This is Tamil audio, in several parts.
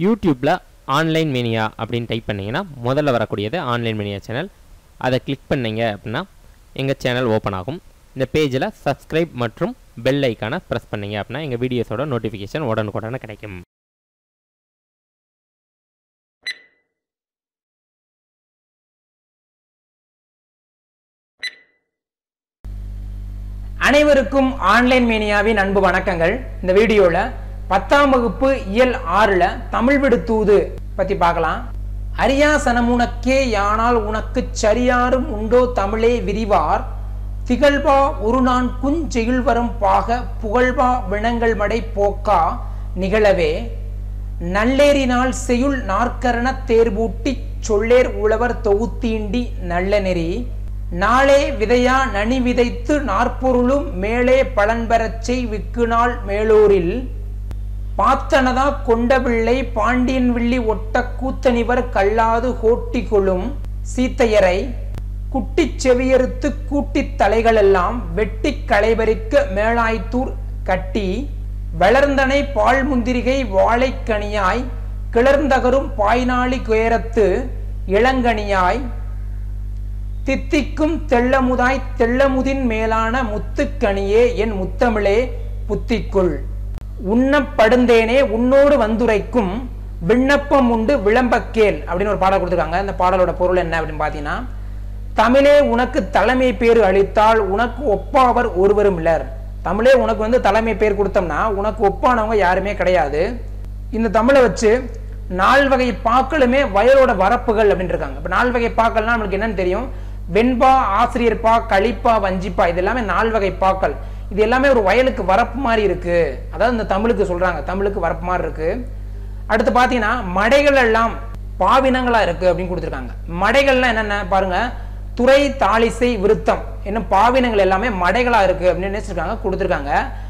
யூடியூப்பில் ஆன்லைன் மேனியா அப்படின்னு டைப் பண்ணிங்கன்னா முதல்ல வரக்கூடியது ஆன்லைன் மேனியா சேனல் அதை கிளிக் பண்ணீங்க அப்படின்னா எங்கள் சேனல் ஓப்பன் ஆகும் இந்த பேஜில் சப்ஸ்கிரைப் மற்றும் பெல் ஐக்கானை ப்ரெஸ் பண்ணீங்க அப்படின்னா எங்கள் வீடியோஸோட நோட்டிஃபிகேஷன் உடனுக்குடனே கிடைக்கும் அனைவருக்கும் ஆன்லைன் மேனியாவின் அன்பு வணக்கங்கள் இந்த வீடியோல பத்தாம் வகுப்பு இயல் ஆறுல தமிழ் விடு தூது பத்தி பார்க்கலாம் அரியாசனமுனக்கே யானால் உனக்கு சரியாரும் உண்டோ தமிழே விரிவார் திகழ்வா ஒரு நான் குஞ்செயில் வரும் பாக புகழ்வா வினங்கள் மடை போக்கா நிகழவே நல்லேறினால் செய்யுள் நாற்கரண தேர்பூட்டிச் சொல்லேர் உழவர் தொகுத்தீண்டி நல்ல நெறி நாளே விதையா நனி விதைத்து நாற்பொருளும் மேலே பலன் பெறச் செய் விக்குநாள் மேலூரில் பாத்தனதா கொண்டபிள்ளை பாண்டியன் வில்லி ஒட்ட கூத்தனிவர் கல்லாது கோட்டி கொள்ளும் சீத்தையரை குட்டிச் செவியறுத்து கூட்டித் தலைகளெல்லாம் வெட்டிக் களைபறிக்க மேலாய்த்தூர் கட்டி வளர்ந்தனை பால் முந்திரிகை வாழைக்கனியாய் கிளர்ந்தகரும் பாய்நாளி குயரத்து இளங்கனியாய் தித்திக்கும் தெள்ளமுதாய் தெள்ளமுதின் மேலான முத்துக்கனியே என் முத்தமிழே புத்திக்குள் உண்ணப்படுந்தேனே உன்னோடு வந்துரைக்கும் விண்ணப்பம் உண்டு விளம்பக்கேல் அப்படின்னு ஒரு பாடல் கொடுத்துருக்காங்க இந்த பாடலோட பொருள் என்ன அப்படின்னு பார்த்தீங்கன்னா தமிழே உனக்கு தலைமை பேர் அளித்தால் உனக்கு ஒப்பாவர் ஒருவரும் இல்லர் தமிழே உனக்கு வந்து தலைமை பேர் கொடுத்தோம்னா உனக்கு ஒப்பானவங்க யாருமே கிடையாது இந்த தமிழை வச்சு நால் வகை பாக்களுமே வயலோட வரப்புகள் அப்படின்னு இருக்காங்க இப்போ நால் வகை பாக்கள்னா நம்மளுக்கு என்னன்னு தெரியும் வெண்பா ஆசிரியர் பா களிப்பா வஞ்சிப்பா இது எல்லாமே நால் வகை பாக்கள் இது எல்லாமே ஒரு வயலுக்கு வரப்பு மாதிரி இருக்கு அதாவது இந்த தமிழுக்கு சொல்றாங்க தமிழுக்கு வரப்பு மாதிரி இருக்கு அடுத்து பார்த்தீங்கன்னா மடைகள் எல்லாம் பாவினங்களா இருக்கு அப்படின்னு கொடுத்துருக்காங்க மடைகள்லாம் என்னென்ன பாருங்க துறை தாளிசை விருத்தம் இன்னும் பாவினங்கள் எல்லாமே மடைகளா இருக்கு அப்படின்னு நினைச்சிருக்காங்க கொடுத்துருக்காங்க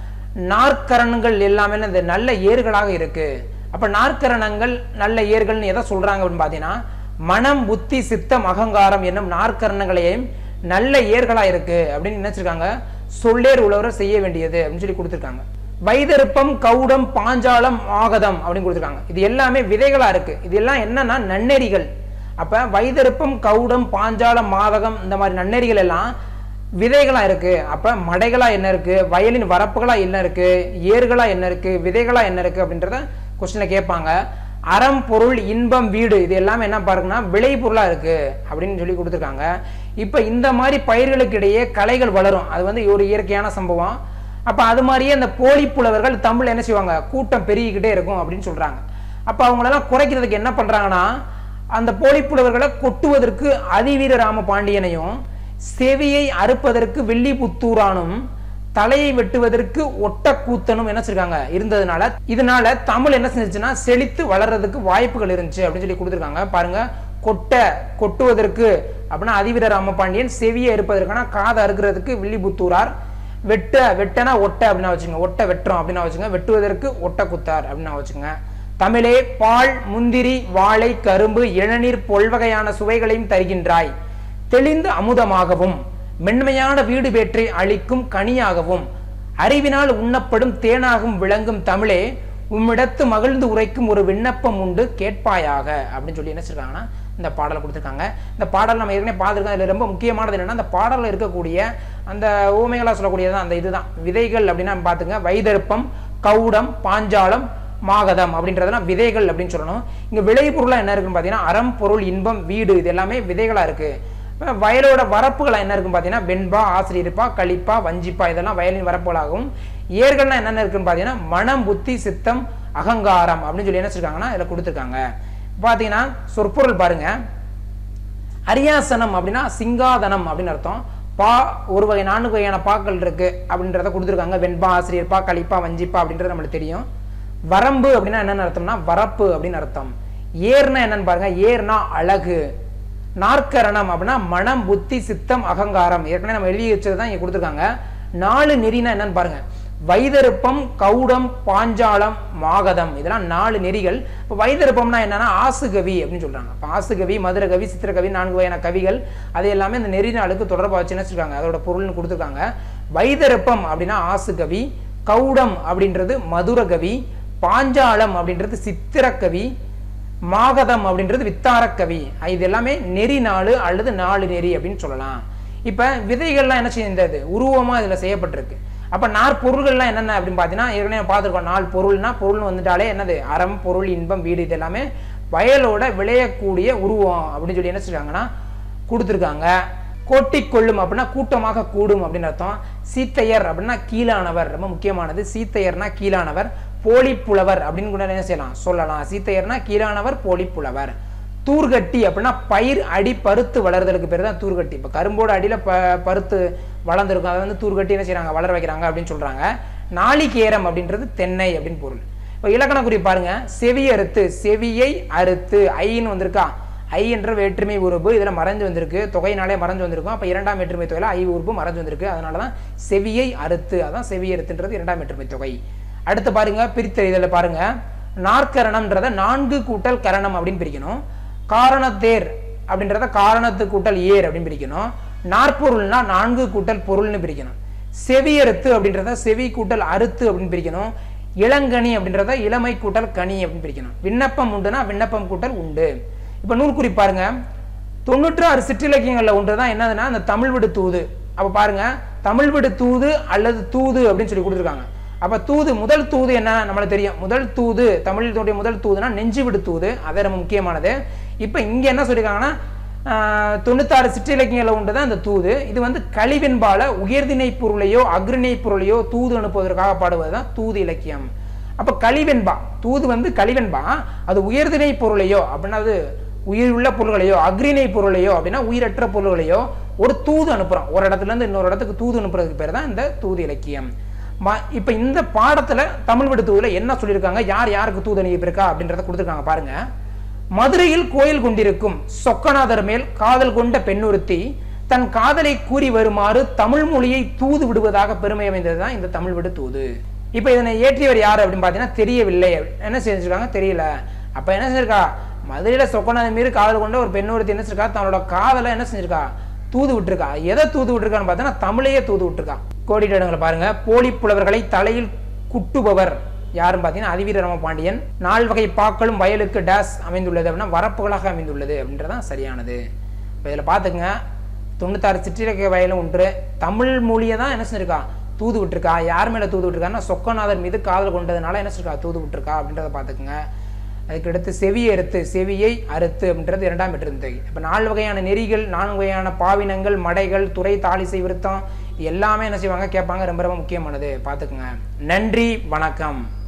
நாற்கரணங்கள் எல்லாமே இந்த நல்ல ஏர்களாக இருக்கு அப்ப நாற்கரணங்கள் நல்ல ஏர்கள்னு எதை சொல்றாங்க அப்படின்னு பார்த்தீங்கன்னா மனம் புத்தி சித்தம் அகங்காரம் என்னும் நாற்கரணங்களையும் நல்ல ஏர்களா இருக்கு அப்படின்னு நினைச்சிருக்காங்க சொல்லேர் உழவர் செய்ய வேண்டியது அப்படின்னு சொல்லி கொடுத்துருக்காங்க வைதருப்பம் கவுடம் பாஞ்சாலம் ஆகதம் அப்படின்னு கொடுத்துருக்காங்க இது எல்லாமே விதைகளா இருக்கு இது எல்லாம் என்னன்னா நன்னெறிகள் அப்ப வைதருப்பம் கவுடம் பாஞ்சாலம் மாதகம் இந்த மாதிரி நன்னெறிகள் எல்லாம் விதைகளா இருக்கு அப்ப மடைகளா என்ன இருக்கு வயலின் வரப்புகளா என்ன இருக்கு ஏர்களா என்ன இருக்கு விதைகளா என்ன இருக்கு அப்படின்றத கொஸ்டின்ல கேட்பாங்க அறம் பொருள் இன்பம் வீடு இது எல்லாமே என்ன பாருங்கன்னா விளை பொருளா இருக்கு அப்படின்னு சொல்லி கொடுத்துருக்காங்க இப்ப இந்த மாதிரி பயிர்களுக்கு இடையே கலைகள் வளரும் அது வந்து ஒரு இயற்கையான சம்பவம் அப்ப அது மாதிரியே அந்த போலி புலவர்கள் தமிழ் என்ன செய்வாங்க கூட்டம் பெருகிக்கிட்டே இருக்கும் அப்படின்னு சொல்றாங்க அப்ப அவங்களெல்லாம் குறைக்கிறதுக்கு என்ன பண்றாங்கன்னா அந்த போலி புலவர்களை கொட்டுவதற்கு அதிவீர ராம பாண்டியனையும் செவியை அறுப்பதற்கு வெள்ளி புத்தூரானும் தலையை வெட்டுவதற்கு ஒட்டக்கூத்தனும் என்ன செஞ்சிருக்காங்க இருந்ததுனால இதனால தமிழ் என்ன செஞ்சுச்சுன்னா செழித்து வளர்றதுக்கு வாய்ப்புகள் இருந்துச்சு அப்படின்னு சொல்லி கொடுத்துருக்காங்க பாருங்க கொட்ட கொட்டுவதற்கு அப்படின்னா அதிவீர ராமபாண்டியன் செவியை இருப்பதற்கான காதை அறுக்கிறதுக்கு வில்லிபுத்தூரார் வெட்ட வெட்டனா ஒட்ட அப்படின்னா வச்சுங்க ஒட்ட வெட்டுறோம் அப்படின்னா வச்சுங்க வெட்டுவதற்கு ஒட்ட குத்தார் அப்படின்னா வச்சுங்க தமிழே பால் முந்திரி வாழை கரும்பு இளநீர் பொல்வகையான சுவைகளையும் தருகின்றாய் தெளிந்த அமுதமாகவும் மென்மையான வீடு வேற்றை அளிக்கும் கனியாகவும் அறிவினால் உண்ணப்படும் தேனாகவும் விளங்கும் தமிழே உம்மிடத்து மகிழ்ந்து உரைக்கும் ஒரு விண்ணப்பம் உண்டு கேட்பாயாக அப்படின்னு சொல்லி என்ன சொல்றாங்கன்னா இந்த பாடலை கொடுத்துருக்காங்க இந்த பாடல் நம்ம ஏற்கனவே பார்த்துருக்கோம் இதில் ரொம்ப முக்கியமானது என்னன்னா அந்த பாடலில் இருக்கக்கூடிய அந்த ஊமைகளாக சொல்லக்கூடியது அந்த இதுதான் விதைகள் அப்படின்னா பார்த்துங்க வைதருப்பம் கவுடம் பாஞ்சாலம் மாகதம் அப்படின்றதெல்லாம் விதைகள் அப்படின்னு சொல்லணும் இங்கே விளைபொருளாக என்ன இருக்குன்னு பார்த்தீங்கன்னா அறம் பொருள் இன்பம் வீடு இது எல்லாமே விதைகளாக இருக்கு இப்ப வயலோட வரப்புகள் என்ன இருக்குன்னு பார்த்தீங்கன்னா வெண்பா ஆசிரியப்பா களிப்பா வஞ்சிப்பா இதெல்லாம் வயலின் வரப்புகளாகும் ஏர்கள்லாம் என்னென்ன இருக்குன்னு பார்த்தீங்கன்னா மனம் புத்தி சித்தம் அகங்காரம் அப்படின்னு சொல்லி என்ன வச்சிருக்காங்கன்னா இதில் கொடுத்துருக்காங்க பார்த்தீங்கன்னா சொற்பொருள் பாருங்க அரியாசனம் அப்படின்னா சிங்காதனம் அப்படின்னு அர்த்தம் பா ஒரு வகை நான்கு வகையான பாக்கள் இருக்கு அப்படின்றத கொடுத்துருக்காங்க வெண்பா ஆசிரியர்பா களிப்பா வஞ்சிப்பா அப்படின்றது நம்மளுக்கு தெரியும் வரம்பு அப்படின்னா என்னென்னு அர்த்தம்னா வரப்பு அப்படின்னு அர்த்தம் ஏர்னா என்னன்னு பாருங்க ஏர்னா அழகு நாற்கரணம் அப்படின்னா மனம் புத்தி சித்தம் அகங்காரம் ஏற்கனவே நம்ம எழுதி வச்சது தான் இங்க கொடுத்துருக்காங்க நாலு நெறினா என்னன்னு பாருங்க வைதருப்பம் கவுடம் பாஞ்சாலம் மாகதம் இதெல்லாம் நாலு நெறிகள் இப்போ வைதருப்பம்னா என்னன்னா ஆசுகவி அப்படின்னு சொல்றாங்க இப்போ ஆசுகவி மதுரகவி சித்திரகவி நான்கு வகையான கவிகள் அது எல்லாமே இந்த நெறி நாளுக்கு தொடர்பாக வச்சு என்ன வச்சிருக்காங்க அதோட பொருள்னு கொடுத்துருக்காங்க வைதருப்பம் அப்படின்னா ஆசுகவி கவுடம் அப்படின்றது மதுரகவி பாஞ்சாலம் அப்படின்றது சித்திரக்கவி மாகதம் அப்படின்றது வித்தாரக்கவி இது எல்லாமே நெறி நாலு அல்லது நாலு நெறி அப்படின்னு சொல்லலாம் இப்போ விதைகள்லாம் என்ன செய்தது உருவமாக இதில் செய்யப்பட்டிருக்கு அப்போ நாற்பொருள்கள்லாம் என்னென்ன அப்படின்னு பார்த்தீங்கன்னா ஏற்கனவே பார்த்துருக்கோம் நாலு பொருள்னா பொருள்னு வந்துட்டாலே என்னது அறம் பொருள் இன்பம் வீடு இது எல்லாமே வயலோட விளையக்கூடிய உருவம் அப்படின்னு சொல்லி என்ன சொல்றாங்கன்னா கொடுத்துருக்காங்க கோட்டிக் கொள்ளும் அப்படின்னா கூட்டமாக கூடும் அப்படின்னு அர்த்தம் சீத்தையர் அப்படின்னா கீழானவர் ரொம்ப முக்கியமானது சீத்தையர்னா கீழானவர் போலிப்புலவர் அப்படின்னு கூட என்ன செய்யலாம் சொல்லலாம் சீத்தையர்னா கீழானவர் போலிப்புலவர் தூர்கட்டி அப்படின்னா பயிர் அடி பருத்து வளர்தலுக்கு பேர் தான் தூர்கட்டி இப்போ கரும்போட அடியில் ப பருத்து வளர்ந்துருக்கும் அதை வந்து தூர்கட்டி என்ன செய்றாங்க வளர வைக்கிறாங்க அப்படின்னு சொல்றாங்க நாளிகேரம் அப்படின்றது தென்னை அப்படின்னு பொருள் இப்போ இலக்கண குறிப்பு பாருங்க செவி அறுத்து செவியை அறுத்து ஐன்னு வந்திருக்கா ஐ என்ற வேற்றுமை உறுப்பு இதில் மறைஞ்சு வந்திருக்கு தொகையினாலே மறைஞ்சு வந்திருக்கும் அப்போ இரண்டாம் வேற்றுமை தொகையில் ஐ உறுப்பு மறைஞ்சு வந்திருக்கு அதனால தான் செவியை அறுத்து அதான் செவி அறுத்துன்றது இரண்டாம் வேற்றுமை தொகை அடுத்து பாருங்க பிரித்த இதில் பாருங்க நாற்கரணம்ன்றத நான்கு கூட்டல் கரணம் அப்படின்னு பிரிக்கணும் காரணத்தேர் அப்படின்றத காரணத்து கூட்டல் ஏர் அப்படின்னு பிரிக்கணும் நாற்பொருள்னா நான்கு கூட்டல் பொருள்னு பிரிக்கணும் செவி அறுத்து அப்படின்றத செவி கூட்டல் அறுத்து அப்படின்னு பிரிக்கணும் இளங்கனி அப்படின்றத இளமை கூட்டல் கனி அப்படின்னு பிரிக்கணும் விண்ணப்பம் உண்டுனா விண்ணப்பம் கூட்டல் உண்டு இப்போ நூல் குறிப்பு பாருங்க தொண்ணூற்று ஆறு சிற்றிலக்கியங்களில் ஒன்று தான் என்னதுன்னா அந்த தமிழ் விடு தூது அப்போ பாருங்க தமிழ் விடு தூது அல்லது தூது அப்படின்னு சொல்லி கொடுத்துருக்காங்க அப்போ தூது முதல் தூது என்ன நம்மளுக்கு தெரியும் முதல் தூது தமிழினுடைய முதல் தூதுனா நெஞ்சு விடு தூது அது ரொம்ப முக்கியமானது இப்போ இங்கே என்ன சொல்லியிருக்காங்கன்னா ஆஹ், தொண்ணூத்தாறு சிற்றிலக்கியங்களில் உண்டு தான் இந்த தூது இது வந்து கழிவென்பால உயர்திணை பொருளையோ அக்ரிணை பொருளையோ தூது அனுப்புவதற்காக பாடுவது தான் தூது இலக்கியம் அப்ப கழிவென்பா தூது வந்து கழிவென்பா அது உயர்திணை பொருளையோ அப்படின்னா அது உயிருள்ள பொருள்களையோ அக்ரிணை பொருளையோ அப்படின்னா உயிரற்ற பொருள்களையோ ஒரு தூது அனுப்புறோம் ஒரு இடத்துல இருந்து இன்னொரு இடத்துக்கு தூது அனுப்புறதுக்கு பேர் தான் இந்த தூது இலக்கியம் ம- இப்ப இந்த பாடத்துல தமிழ் விடு தூதுல என்ன சொல்லியிருக்காங்க யார் யாருக்கு தூது அனுப்பியிருக்கா அப்படின்றத கொடுத்துருக்காங்க பாருங்க மதுரையில் கோயில் கொண்டிருக்கும் சொக்கநாதர் மேல் காதல் கொண்ட பெண்ணுறுத்தி தன் காதலை கூறி வருமாறு தமிழ் மொழியை தூது விடுவதாக பெருமை அமைந்தது தான் இந்த தமிழ் விடு தூது இப்போ இதனை ஏற்றியவர் யார் அப்படின்னு பார்த்தீங்கன்னா தெரியவில்லை என்ன செஞ்சிருக்காங்க தெரியல அப்ப என்ன செஞ்சிருக்கா மதுரையில சொக்கநாதர் மீது காதல் கொண்ட ஒரு பெண்ணொருத்தி என்ன செஞ்சிருக்கா தன்னோட காதலை என்ன செஞ்சிருக்கா தூது விட்டுருக்கா எதை தூது விட்டுருக்கான்னு பார்த்தீங்கன்னா தமிழையே தூது விட்டுருக்கா கோடிட்டங்களை பாருங்க போலி புலவர்களை தலையில் குட்டுபவர் யாருன்னு பார்த்தீங்கன்னா அதிவீர ராம பாண்டியன் நால் வகை பாக்களும் வயலுக்கு டேஸ் அமைந்துள்ளது அப்படின்னா வரப்புகளாக அமைந்துள்ளது அப்படின்றதான் சரியானது இப்போ இதில் பார்த்துங்க தொண்ணூத்தாறு சிற்றிலக்கிய வயலும் ஒன்று தமிழ் மொழியை தான் என்ன செஞ்சிருக்கா தூது விட்டுருக்கா யார் மேலே தூது விட்டுருக்கான்னா சொக்கநாதர் மீது காதல் கொண்டதுனால என்ன செஞ்சிருக்கா தூது விட்டுருக்கா அப்படின்றத பார்த்துக்குங்க அதுக்கு அடுத்து செவியை அறுத்து செவியை அறுத்து அப்படின்றது இரண்டாம் பெற்றிருந்தது இப்போ நாலு வகையான நெறிகள் நான்கு வகையான பாவினங்கள் மடைகள் துறை தாலிசை விருத்தம் இது எல்லாமே என்ன செய்வாங்க கேட்பாங்க ரொம்ப ரொம்ப முக்கியமானது பார்த்துக்குங்க நன்றி வணக்கம்